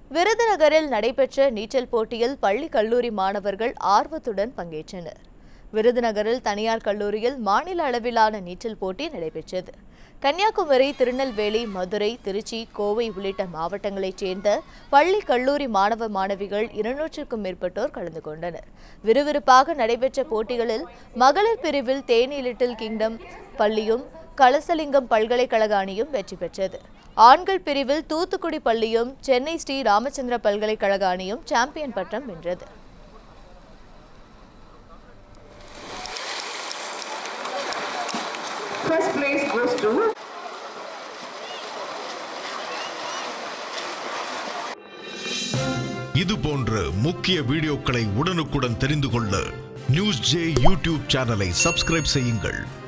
விருதுநகரில் நடைபெற்ற நீச்சல் போட்டியில் பள்ளி கல்லூரி மாணவர்கள் ஆர்வத்துடன் பங்கேற்றனர் விருதுநகரில் தனியார் கல்லூரியில் மாநில அளவிலான நீச்சல் போட்டி நடைபெற்றது கன்னியாகுமரி திருநெல்வேலி மதுரை திருச்சி கோவை உள்ளிட்ட மாவட்டங்களைச் சேர்ந்த பள்ளி கல்லூரி மாணவ மாணவிகள் இருநூற்றுக்கும் மேற்பட்டோர் கலந்து கொண்டனர் விறுவிறுப்பாக நடைபெற்ற போட்டிகளில் மகளிர் பிரிவில் தேனி லிட்டில் கிங்டம் பள்ளியும் கலசலிங்கம் பல்கலைக்கழக அணியும் வெற்றி பெற்றது ஆண்கள் பிரிவில் தூத்துக்குடி பள்ளியும் சென்னை ஸ்ரீ ராமச்சந்திர பல்கலைக்கழக அணியும் சாம்பியன் பட்டம் வென்றது First place goes to இது போன்ற முக்கிய வீடியோக்களை உடனுக்குடன் தெரிந்து கொள்ள நியூஸ் ஜே யூடியூப் சேனலை சப்ஸ்கிரைப் செய்யுங்கள்